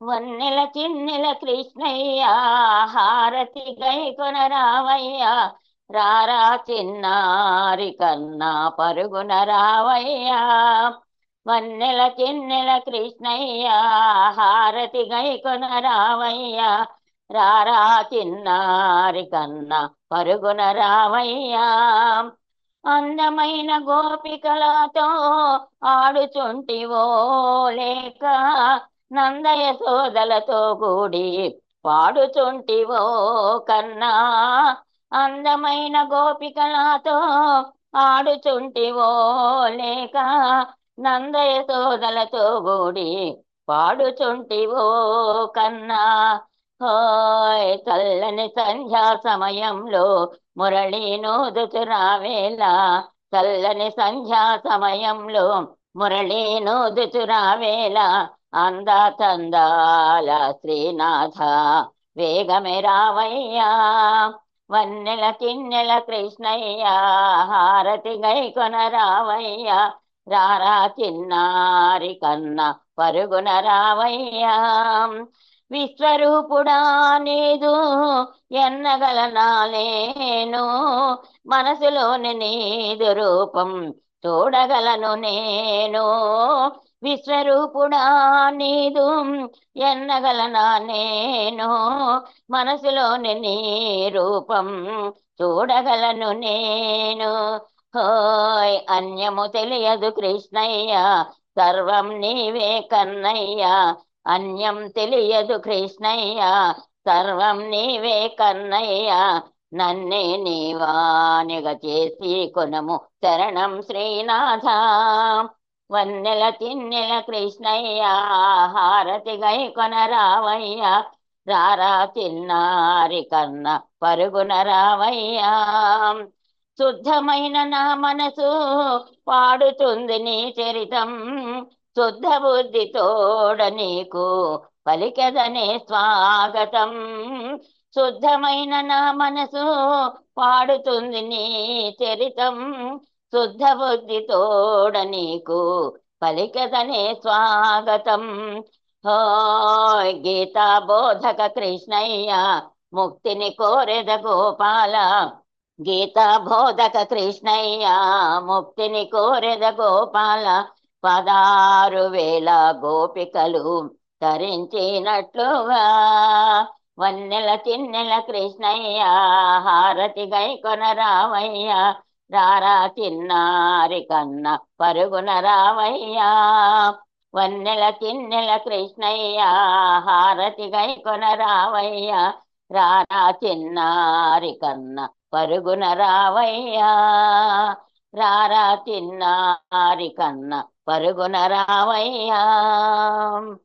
వన్నెల చిన్నెల కృష్ణయ్య హారతి గై కొనరావయ్య రారా చిన్నారి కన్నా పరుగున రావయ్యా వన్నెల చిన్నెల కృష్ణయ్య హారతి గై కొనరావయ్యా రారా చిన్నారి కన్నా పరుగున రావయ్యా అందమైన గోపికలతో ఆడుచుంటివో లేక నందయ సోదలతో కూడి పాడుచుంటివో కన్నా అందమైన గోపికలతో ఆడుచుంటివో లేక నందయ సోదలతో కూడి పాడుచుంటివో కన్నా హోయ్ చల్లని సంధ్యా సమయంలో మురళి నోదుచురావేళ చల్లని సంధ్యా సమయంలో మురళి నోదుచురావేళ అంద చందాల శ్రీనాథ వేగమే రావయ్యా వన్నెల కిన్నెల కృష్ణయ్య హారతి గై కొన రావయ్యా రారా చిన్నారి కన్న పరుగున రావయ్యా విశ్వరూపుడా నీదు ఎన్నగలనాలేను మనసులోని నీదు రూపం చూడగలను నేను విశ్వరూపుడా నీదు ఎన్నగలనా నేను మనసులోని నీ రూపం చూడగలను నేను హోయ్ అన్యము తెలియదు కృష్ణయ్య సర్వం నీవే కన్నయ్య అన్యం తెలియదు కృష్ణయ్య సర్వం నీవే కన్నయ్య నన్నే నీవానిగ చేసి కొనము శరణం శ్రీనాథ వన్నెల తిన్నెల కృష్ణయ్య హారతి గై కొన రావయ్య రారా చిన్నారి కన్న పరుగున రావయ్యా శుద్ధమైన నా మనసు పాడుతుంది నీ చరితం శుద్ధ బుద్ధి తోడ నీకు పలికదనే స్వాగతం శుద్ధమైన నా మనసు పాడుతుంది నీ చరితం శుద్ధ బుద్ధి తోడ నీకు పలికదనే స్వాగతం హోయ్ గీతా బోధక కృష్ణయ్య ముక్తిని కోరెద గోపాల గీతా బోధక కృష్ణయ్య ముక్తిని కోరెద గోపాల పదారు వేల గోపికలు ధరించినట్లుగా వన్నెల చిన్నెల కృష్ణయ్య హారతి గై కొన రావయ్య రారా చిన్నారి కన్న పరుగున రావయ్యా వన్నెల చిన్నెల కృష్ణయ్య హారతి గై కొన రావయ్య రారా చిన్నారి కన్న పరుగున రావయ్యా రారా చిన్నారి కన్న పరుగున రావయ్యా